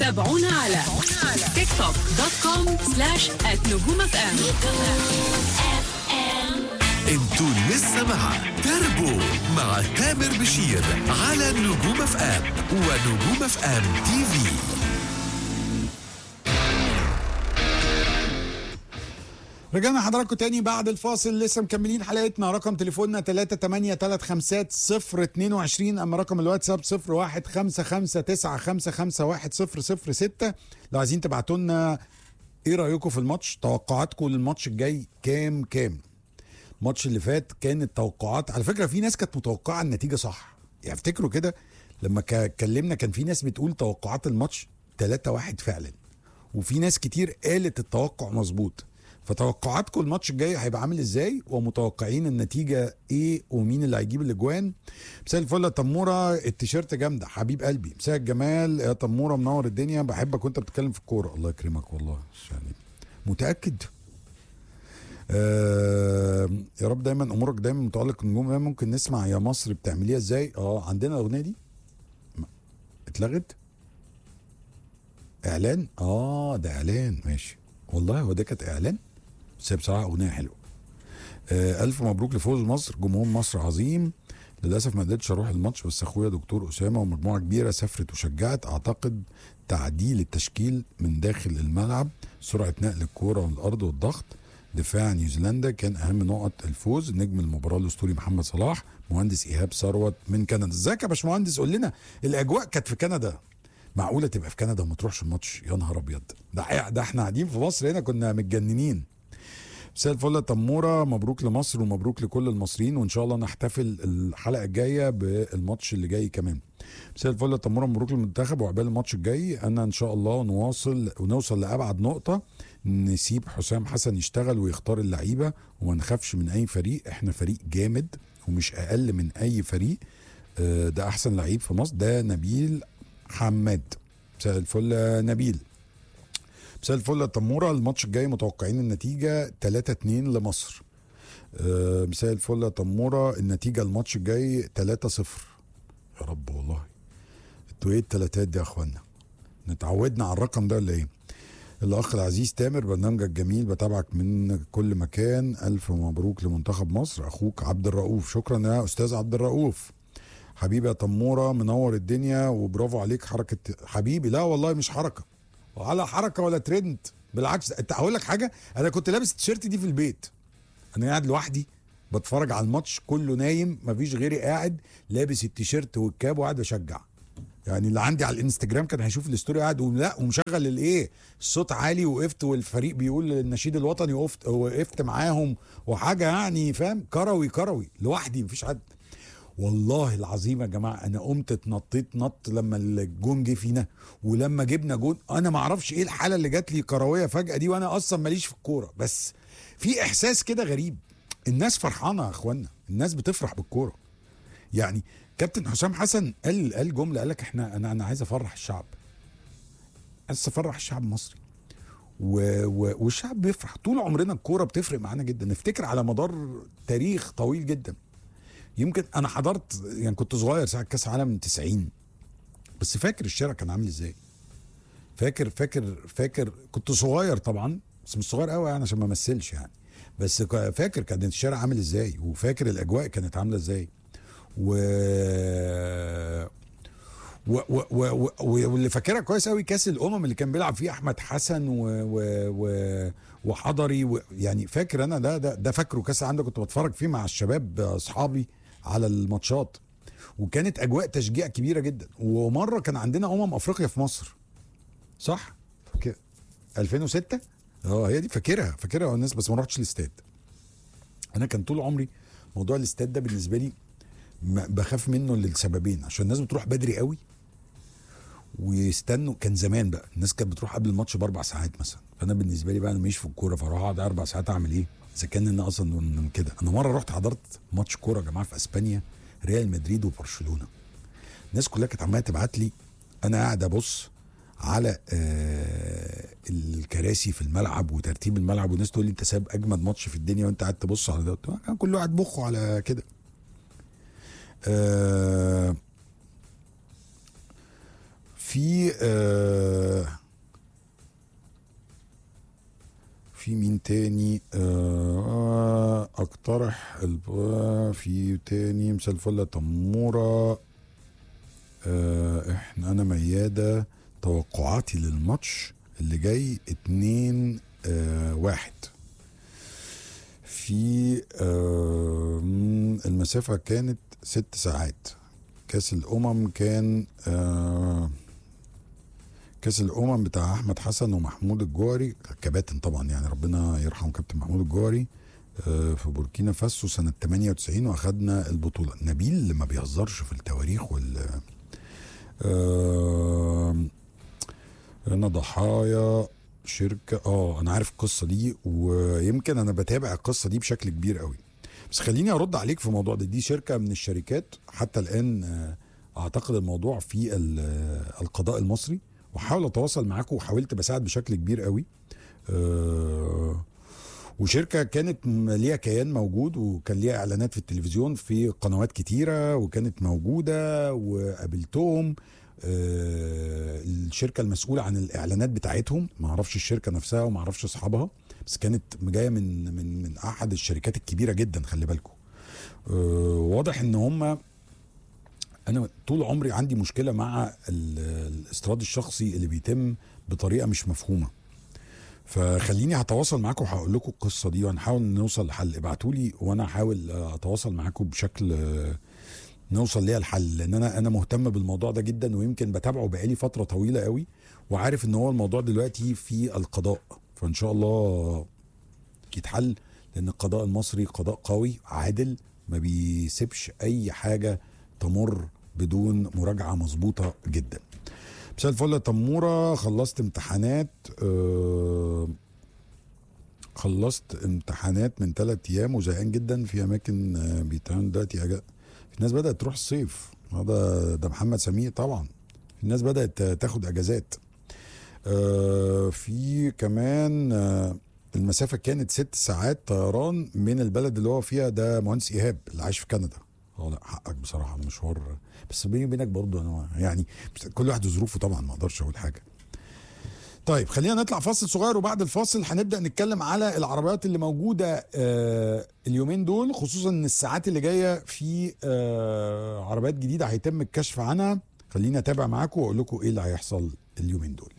تابعونا على تيك توك دوت كوم سلاش نجوم اف ام انتوا لسه مع تربو مع تامر بشير على نجوم اف ام ونجوم اف ام تي في رجعنا حضراتكم تاني بعد الفاصل لسه مكملين حلقتنا رقم تليفوننا 3835022 اما رقم الواتساب 015595510006 لو عايزين تبعتوا لنا ايه رايكم في الماتش توقعاتكم للماتش الجاي كام كام الماتش اللي فات كانت توقعات على فكره في ناس كانت متوقعه النتيجه صح يعني افتكروا كده لما ك- اتكلمنا كان في ناس بتقول توقعات الماتش 3 1 فعلا وفي ناس كتير قالت التوقع مظبوط فتوقعاتكم الماتش الجاي هيبقى عامل ازاي ومتوقعين النتيجه ايه ومين اللي هيجيب الاجوان مساء الفل يا تموره التيشيرت جامده حبيب قلبي مساء الجمال يا تموره منور الدنيا بحبك وانت بتتكلم في الكوره الله يكرمك والله يعني متاكد آه يا رب دايما امورك دايما متالق النجوم ممكن نسمع يا مصر بتعمليها ازاي اه عندنا الاغنيه دي ما- اتلغت اعلان اه ده اعلان ماشي والله هو ده كانت اعلان بس هي بصراحه اغنيه حلوه آه الف مبروك لفوز مصر جمهور مصر عظيم للاسف ما قدرتش اروح الماتش بس اخويا دكتور اسامه ومجموعه كبيره سافرت وشجعت اعتقد تعديل التشكيل من داخل الملعب سرعه نقل الكوره من الارض والضغط دفاع نيوزيلندا كان اهم نقط الفوز نجم المباراه الاسطوري محمد صلاح مهندس ايهاب ثروت من كندا ازيك يا باشمهندس قول لنا الاجواء كانت في كندا معقوله تبقى في كندا وما تروحش الماتش يا نهار ابيض ده ده احنا قاعدين في مصر هنا كنا متجننين مساء الفل يا تموره مبروك لمصر ومبروك لكل المصريين وان شاء الله نحتفل الحلقه الجايه بالماتش اللي جاي كمان مساء الفل يا تموره مبروك للمنتخب وعقبال الماتش الجاي انا ان شاء الله نواصل ونوصل لابعد نقطه نسيب حسام حسن يشتغل ويختار اللعيبه وما نخافش من اي فريق احنا فريق جامد ومش اقل من اي فريق آه، ده احسن لعيب في مصر ده نبيل حماد مساء الفل يا نبيل مساء الفل يا تموره الماتش الجاي متوقعين النتيجه 3 2 لمصر آه، مساء الفل يا تموره النتيجه الماتش الجاي 3 0 يا رب والله انتوا ايه التلاتات دي يا اخوانا نتعودنا على الرقم ده ولا ايه الاخ العزيز تامر برنامجك جميل بتابعك من كل مكان الف مبروك لمنتخب مصر اخوك عبد الرؤوف شكرا يا استاذ عبد الرؤوف حبيبي يا تموره منور الدنيا وبرافو عليك حركه حبيبي لا والله مش حركه ولا حركه ولا ترند بالعكس انت هقول لك حاجه انا كنت لابس التيشيرت دي في البيت انا قاعد لوحدي بتفرج على الماتش كله نايم مفيش غيري قاعد لابس التيشيرت والكاب وقاعد بشجع يعني اللي عندي على الانستجرام كان هيشوف الاستوري قاعد ولا ومشغل الايه الصوت عالي وقفت والفريق بيقول النشيد الوطني وقفت وقفت معاهم وحاجه يعني فاهم كروي كروي لوحدي مفيش حد والله العظيم يا جماعه انا قمت اتنطيت نط لما الجون جه فينا ولما جبنا جون انا ما اعرفش ايه الحاله اللي جات لي كرويه فجاه دي وانا اصلا ماليش في الكوره بس في احساس كده غريب الناس فرحانه يا اخوانا الناس بتفرح بالكوره يعني كابتن حسام حسن قال قال جمله قال لك احنا انا انا عايز افرح الشعب عايز افرح الشعب المصري و... و... والشعب بيفرح طول عمرنا الكوره بتفرق معانا جدا نفتكر على مدار تاريخ طويل جدا يمكن انا حضرت يعني كنت صغير ساعه كاس عالم 90 بس فاكر الشارع كان عامل ازاي فاكر فاكر فاكر كنت صغير طبعا بس مش صغير قوي يعني عشان ما امثلش يعني بس ك- فاكر كان الشارع عامل ازاي وفاكر الاجواء كانت عامله ازاي و و و و و واللي فاكرها كويس قوي كاس الامم اللي كان بيلعب فيه احمد حسن و و و وحضري و يعني فاكر انا ده ده, ده فاكره كاس العالم ده كنت بتفرج فيه مع الشباب اصحابي على الماتشات وكانت اجواء تشجيع كبيره جدا ومره كان عندنا امم افريقيا في مصر صح فاكر 2006 اه هي دي فاكرها فاكرها والناس بس ما رحتش الاستاد انا كان طول عمري موضوع الاستاد ده بالنسبه لي ما- بخاف منه للسببين عشان الناس بتروح بدري قوي ويستنوا كان زمان بقى الناس كانت بتروح قبل الماتش باربع ساعات مثلا فانا بالنسبه لي بقى انا ماليش في الكوره فاروح اقعد اربع ساعات اعمل ايه اذا كان انا اصلا من كده انا مره رحت حضرت ماتش كوره يا جماعه في اسبانيا ريال مدريد وبرشلونه الناس كلها كانت عماله تبعت لي انا قاعد ابص على آه الكراسي في الملعب وترتيب الملعب والناس تقول لي انت ساب اجمد ماتش في الدنيا وانت قاعد تبص على ده قلت لهم كان كله قاعد مخه على كده آه في آه في مين تاني آه اقترح الب- في تاني مساء الفل يا تموره آه احنا انا مياده توقعاتي للماتش اللي جاي اتنين آه واحد في آه مم، المسافة كانت ست ساعات كاس الأمم كان آه كاس الأمم بتاع أحمد حسن ومحمود الجوهري كباتن طبعا يعني ربنا يرحم كابتن محمود الجوهري آه في بوركينا فاسو سنة 98 وأخدنا البطولة نبيل اللي ما بيهزرش في التواريخ وال آه انا ضحايا شركه اه انا عارف القصه دي ويمكن انا بتابع القصه دي بشكل كبير قوي بس خليني ارد عليك في الموضوع ده دي شركه من الشركات حتى الان آه، اعتقد الموضوع في ال- آه، القضاء المصري وحاول اتواصل معاكم وحاولت بساعد بشكل كبير قوي آه، وشركه كانت م- ليها كيان موجود وكان ليها اعلانات في التلفزيون في قنوات كتيره وكانت موجوده وقابلتهم آه، الشركه المسؤوله عن الاعلانات بتاعتهم ما اعرفش الشركه نفسها وما اعرفش اصحابها بس كانت جايه من من من احد الشركات الكبيره جدا خلي بالكم آه، واضح ان هم انا طول عمري عندي مشكله مع ال- الاستيراد الشخصي اللي بيتم بطريقه مش مفهومه فخليني هتواصل معاكم وهقول لكم القصه دي وهنحاول نوصل لحل ابعتوا لي وانا هحاول آه، اتواصل معاكم بشكل آه، نوصل ليها الحل لان انا انا مهتم بالموضوع ده جدا ويمكن بتابعه بقالي فتره طويله قوي وعارف ان هو الموضوع دلوقتي في القضاء فان شاء الله يتحل لان القضاء المصري قضاء قوي عادل ما بيسيبش اي حاجه تمر بدون مراجعه مظبوطه جدا مساء الفل يا تموره خلصت امتحانات آه خلصت امتحانات من ثلاث ايام وزهقان جدا في اماكن آه، بيتعمل دلوقتي أجا... في ناس بدات تروح الصيف هذا ده محمد سمير طبعا في ناس بدات تاخد اجازات آه في كمان آه المسافه كانت ست ساعات طيران من البلد اللي هو فيها ده مهندس ايهاب اللي عايش في كندا اه لا حقك بصراحه المشوار بس بيني وبينك برضه انا يعني كل واحد وظروفه طبعا ما اقدرش اقول حاجه طيب خلينا نطلع فاصل صغير وبعد الفاصل هنبدا نتكلم على العربيات اللي موجوده آه اليومين دول خصوصا ان الساعات اللي جايه في آه عربيات جديده هيتم الكشف عنها خلينا اتابع معاكم واقول لكم ايه اللي هيحصل اليومين دول